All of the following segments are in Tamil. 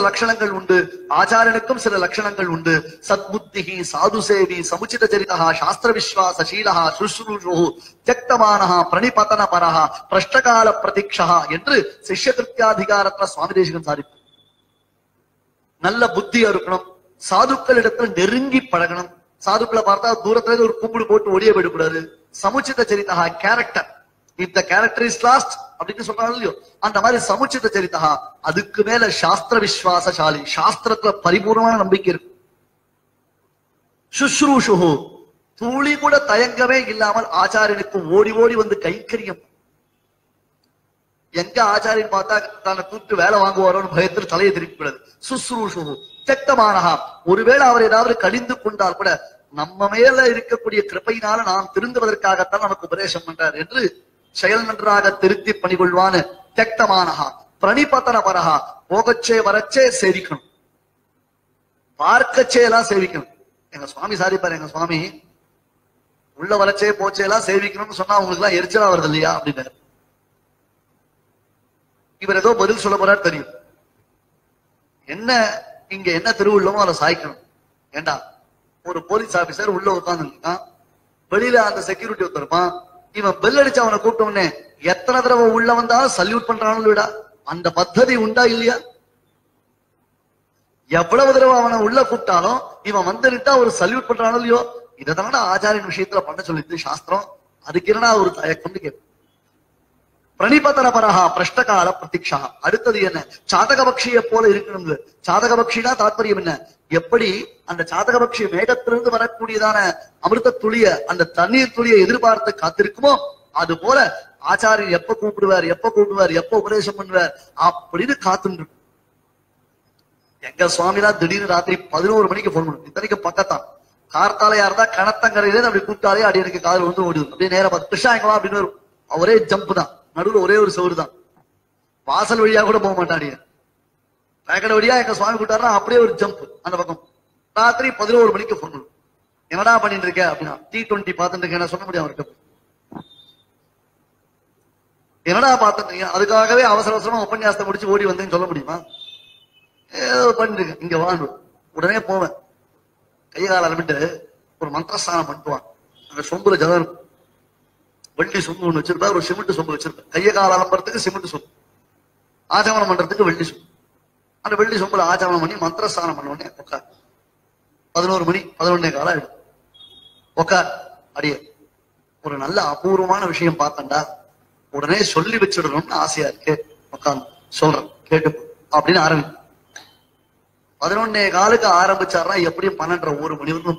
லட்சணங்கள் உண்டு ஆச்சாரியனுக்கும் சில லட்சணங்கள் உண்டு சத்புத்திகி சாதுசேவி சமுச்சித சரிதா சாஸ்திர விஸ்வாச சீலஹா சுஷ்ரூஷு தியக்தமானஹா பிரணிபதன பரஹா பிரஷ்டகால பிரதீட்சா என்று சிஷ்ய கிருத்தியாதிகாரத்துல சுவாமி தேசிகன் சாதிப்பு நல்ல புத்தியா இருக்கணும் சாதுக்கள் இடத்துல நெருங்கி பழகணும் சாதுக்களை பார்த்தா தூரத்துல இருந்து ஒரு கும்பிடு போட்டு ஒளிய விடக்கூடாது சமுச்சித சரிதா character if the character is lost அப்படின்னு சொல்றாங்க இல்லையோ அந்த மாதிரி சமுச்சித சரிதா அதுக்கு மேல சாஸ்திர விஸ்வாசசாலி சாஸ்திரத்துல பரிபூர்ணமான நம்பிக்கை இருக்கு சுஷ்ரூஷு துளி கூட தயங்கமே இல்லாமல் ஆச்சாரியனுக்கு ஓடி ஓடி வந்து கைக்கரியம் எங்க ஆச்சாரியன் பார்த்தா தன்னை கூப்பிட்டு வேலை வாங்குவாரோன்னு பயத்தில் தலையை திருப்பி விடுது சுஸ்ரூஷு திட்டமானஹா ஒருவேளை அவர் ஏதாவது கடிந்து கொண்டால் கூட நம்ம மேல இருக்கக்கூடிய கிருப்பையினால நாம் திருந்துவதற்காகத்தான் நமக்கு உபதேசம் பண்றார் என்று செயல் நன்றாக திருத்தி பணிகொள்வான்னு தியக்தமானஹா பிரணிபத்தன பரஹா போகச்சே வரச்சே சேவிக்கணும் பார்க்கச்சே எல்லாம் சேவிக்கணும் எங்க சுவாமி சாதிப்பாரு எங்க சுவாமி உள்ள வரச்சே போச்சே எல்லாம் சேவிக்கணும்னு சொன்னா உங்களுக்கு எல்லாம் எரிச்சலா வருது இல்லையா அப்படின்னு இவர் ஏதோ பதில் சொல்ல போறாரு தெரியும் என்ன இங்க என்ன திருவுள்ளமோ அதை சாய்க்கணும் ஏண்டா ஒரு போலீஸ் ஆபீசர் உள்ள உட்கார்ந்து வெளியில அந்த செக்யூரிட்டி ஒருத்தருப்பான் இவன் பெல் அடிச்சு அவனை கூப்பிட்ட உடனே எத்தனை தடவை உள்ள வந்தாலும் சல்யூட் பண்றானு விடா அந்த பத்ததி உண்டா இல்லையா எவ்வளவு தடவை அவனை உள்ள கூப்பிட்டாலும் இவன் வந்து நிட்டா ஒரு சல்யூட் பண்றானோ இல்லையோ இதைதானடா ஆச்சாரியன் விஷயத்துல பண்ண சொல்லிட்டு சாஸ்திரம் அதுக்கு என்னடா ஒரு தயக்கம்னு கேட்போம் பிரணிபதன பரஹா பிரஷ்டகால பிரதீட்சா அடுத்தது என்ன சாதகபக்ஷியை போல இருக்கணும் சாதகபக்ஷினா தாத்பரியம் என்ன எப்படி அந்த சாதகபக்ஷி மேகத்திலிருந்து வரக்கூடியதான அமிர்த துளிய அந்த தண்ணீர் துளியை எதிர்பார்த்து காத்திருக்குமோ அது போல ஆச்சாரியர் எப்ப கூப்பிடுவார் எப்ப கூப்பிடுவார் எப்ப உபதேசம் பண்ணுவார் அப்படின்னு காத்துட்டு எங்க சுவாமிலாம் திடீர்னு ராத்திரி பதினோரு மணிக்கு போன் பண்ணும் இத்தனைக்கு பக்கத்தான் கார்த்தாலையா இருந்தா கணத்தங்கரையில அப்படி கூப்பிட்டாலே அடி எனக்கு காதல் வந்து ஓடிடும் அப்படியே நேரம் பார்த்து கிருஷ்ணாயங்களா அப்படின்னு வரும் ஒரே ஜம்ப் தான் நடுவுல ஒரே ஒரு சவுறு தான் வாசல் வழியா கூட போக மாட்டாடிய பேக்கடை வழியா எங்க சுவாமி கூட்டாருன்னா அப்படியே ஒரு ஜம்ப் அந்த பக்கம் ராத்திரி பதினோரு மணிக்கு போன் பண்ணும் என்னடா பண்ணிட்டு இருக்க அப்படின்னா டி டுவெண்ட்டி பார்த்துட்டு இருக்கேன் சொல்ல முடியும் அவர்கிட்ட என்னடா பார்த்துட்டு அதுக்காகவே அவசர அவசரமா உபன்யாசத்தை முடிச்சு ஓடி வந்தேன்னு சொல்ல முடியுமா ஏதோ பண்ணிருக்கேன் இங்க வாண்டு உடனே போவேன் கையை கால அலமிட்டு ஒரு மந்திரஸ்தானம் பண்ணுவான் அந்த சொம்புல ஜலம் இருக்கும் வெள்ளி சொம்பு ஒண்ணு வச்சிருப்பா ஒரு சிமெண்ட் சொம்பு வச்சிருப்பேன் கையை கால அலம்புறதுக்கு சிமெண்ட் சொம்பு ஆச்சமனம் பண்றதுக்கு வெள்ளி சொம்பு அந்த வெள்ளி சொம்புல ஆச்சமனம் பண்ணி மந்திரஸ்தானம் பண்ண உடனே உட்கார் பதினோரு மணி பதினொன்னே காலம் ஆயிடும் உட்கார் அடியே ஒரு நல்ல அபூர்வமான விஷயம் பார்த்தண்டா உடனே சொல்லி வச்சிடணும்னு ஆசையா இருக்கு உட்காந்து சொல்றேன் கேட்டு அப்படின்னு ஆரம்பி பதினொன்னே காலுக்கு ஆரம்பிச்சாருன்னா எப்படியும் பன்னெண்டரை ஒரு மணி வரைக்கும்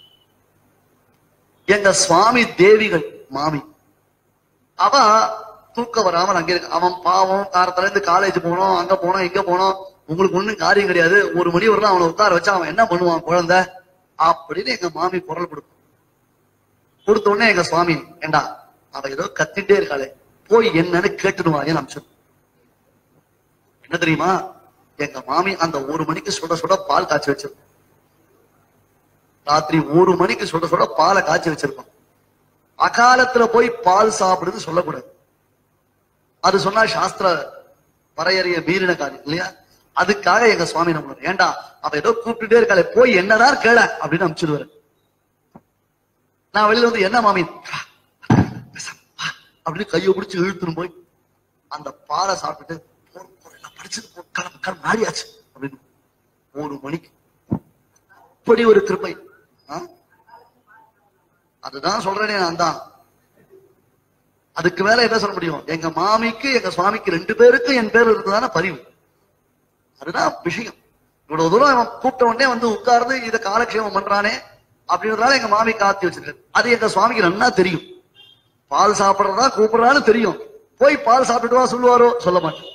எங்க சுவாமி தேவிகள் மாமி அவ தூக்க வராமல் அங்க இருக்கு அவன் பாவம் காரத்துல இருந்து காலேஜ் போனோம் அங்க போனோம் இங்க போனோம் உங்களுக்கு ஒண்ணும் காரியம் கிடையாது ஒரு மணி வரலாம் அவனை உட்கார வச்சா அவன் என்ன பண்ணுவான் குழந்தை அப்படின்னு எங்க மாமி குரல் கொடுக்கும் கொடுத்த உடனே எங்க சுவாமி ஏண்டா அவ ஏதோ கத்திட்டே இருக்காளே போய் என்னன்னு கேட்டுடுவாங்க அம்சம் என்ன தெரியுமா எங்க மாமி அந்த ஒரு மணிக்கு சுட சுட பால் காய்ச்சி வச்சிருக்கோம் ராத்திரி ஒரு மணிக்கு சுட சுட பாலை காய்ச்சி வச்சிருக்கோம் அகாலத்துல போய் பால் சாப்பிடுறது சொல்லக்கூடாது அது சொன்னா சாஸ்திர வரையறைய மீறின காரியம் இல்லையா அதுக்காக எங்க சுவாமி நம்ம ஏண்டா அவ ஏதோ கூப்பிட்டுட்டே இருக்காளே போய் என்னதான் கேள அப்படின்னு அனுப்பிச்சிடுவாரு நான் வெளியில வந்து என்ன மாமி அப்படின்னு கையை பிடிச்சு இழுத்துன்னு போய் அந்த பாலை சாப்பிட்டுட்டு போர், போர், எல்லாம் படிச்சது போ கிளம்பு கிளம்பு நாடியாச்சு அப்படின்னு ஒரு மணிக்கு அப்படி ஒரு கிருப்பை ஆ? அதுதான் சொல்றேனே நான் தான் அதுக்கு மேல என்ன சொல்ல முடியும் எங்க மாமிக்கு எங்க சுவாமிக்கு ரெண்டு பேருக்கும் என் பேர் இருந்ததான பதிவு அதுதான் விஷயம் இவ்வளவு தூரம் அவன் கூப்பிட்ட உடனே வந்து உட்கார்ந்து இதை காலக்ஷேமம் பண்றானே அப்படின்றதால எங்க மாமி காத்தி வச்சிருக்காரு அது எங்க சுவாமிக்கு நன்னா தெரியும் பால் சாப்பிடுறதா கூப்பிடுறான்னு தெரியும் போய் பால் சாப்பிட்டுட்டு வா சொல்லுவாரோ சொல்ல மாட்டேன்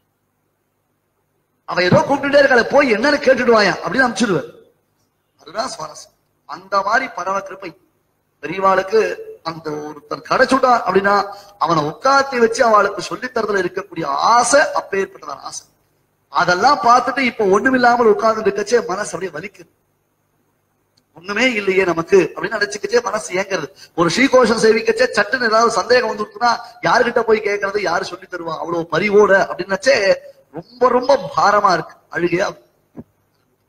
அவ ஏதோ கூப்பிட்டுட்டே இருக்காளே போய் என்னன்னு கேட்டுடுவாயா அப்படின்னு அனுப்பிச்சிடுவார் அதுதான் சுவாரஸ்யம் அந்த மாதிரி பரவ கிருப்பை பெரியவாளுக்கு அந்த ஒருத்தர் கிடைச்சுட்டா அப்படின்னா அவனை உட்காத்தி வச்சு அவளுக்கு சொல்லித் தரதுல இருக்கக்கூடிய ஆசை அப்பேற்பட்டதான ஆசை அதெல்லாம் பார்த்துட்டு இப்ப ஒண்ணுமில்லாமல் உட்கார்ந்து இருக்கச்சே மனசு அப்படியே வலிக்குது ஒண்ணுமே இல்லையே நமக்கு அப்படின்னு நினைச்சுக்கச்சே மனசு ஏங்குறது ஒரு ஸ்ரீகோஷம் சேவிக்கச்சே சட்டுன்னு ஏதாவது சந்தேகம் வந்துருக்குன்னா யாருகிட்ட போய் கேட்கறது யாரு சொல்லி தருவா அவ்வளவு பரிவோட அப்படின்னச்சே ரொம்ப ரொம்ப பாரமா இருக்கு அழுகையா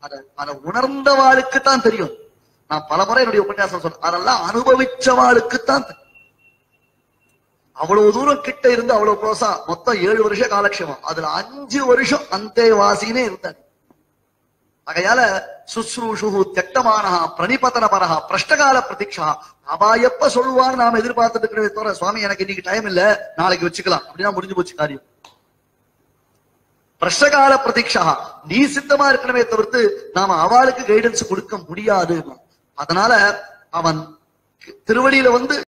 அத அதை உணர்ந்தவாளுக்கு தான் தெரியும் நான் பலமுறை என்னுடைய உபன்யாசம் சொல்றேன் அதெல்லாம் அனுபவிச்சவாளுக்கு தான் தெரியும் அவ்வளவு தூரம் கிட்ட இருந்து அவ்வளவு க்ளோஸா மொத்தம் ஏழு வருஷ காலக்ஷேமம் அதுல அஞ்சு வருஷம் அந்தேவாசினே இருந்தார் ஆகையால சுஸ்ரூஷு தியக்தமானஹா பிரணிபத்தன பரஹா பிரஷ்டகால பிரதீட்சா அவா எப்ப சொல்லுவான்னு நாம எதிர்பார்த்துட்டு இருக்கிறவே தவிர சுவாமி எனக்கு இன்னைக்கு டைம் இல்ல நாளைக்கு வச்சுக்கலாம் அப்படின்னா முடிஞ்சு போச்சு காரியம் பிரஷ்டகால பிரதீட்சா நீ சித்தமா இருக்கணுமே தவிர்த்து நாம அவளுக்கு கைடன்ஸ் கொடுக்க முடியாது அதனால அவன் திருவடியில வந்து